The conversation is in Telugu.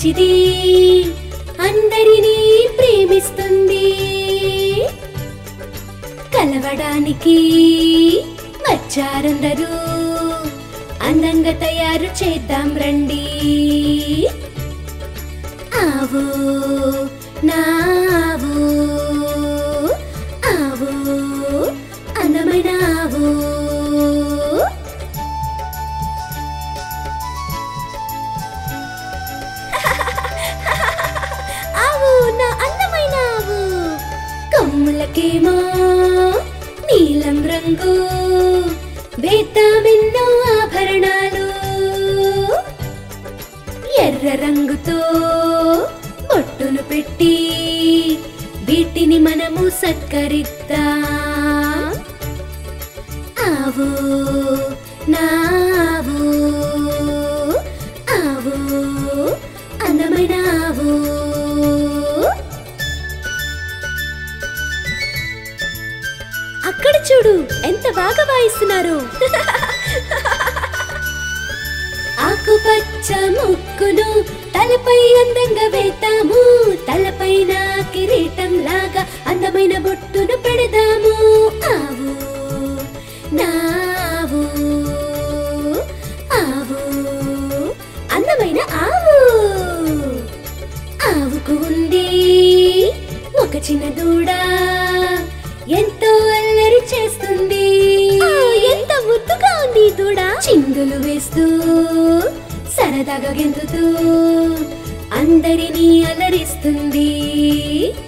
మంచిది అందరినీ ప్రేమిస్తుంది కలవడానికి వచ్చారందరూ అందంగా తయారు చేద్దాం రండి ఆవు నావు ఆవు అందమైన ఆవు ఆవు నా అందమైన ఆవు కొమ్ములకేమో నీలం రంగు వేద్దామెన్నో ఆభరణాలు ఎర్ర రంగుతో బొట్టును పెట్టి వీటిని మనము సత్కరిద్దాం ఆవు నావు ఆవు అందమైన ఆవు అక్కడ చూడు ఎంత బాగా వాయిస్తున్నారు ఆకుపచ్చ ముక్కును తలపై అందంగా వేతాము తలపైన కిరీటం లాగా అందమైన బొట్టును పెడదాము ఆవు నావు ఆవు అందమైన ఆవు ఆవుకు ఉంది ఒక చిన్న దూడ ఎంతో అల్లరి చేస్తుంది ఎంత ముద్దుగా ఉంది ఈ దూడ చిందులు వేస్తూ సరదాగా గెంతుతూ అందరినీ అలరిస్తుంది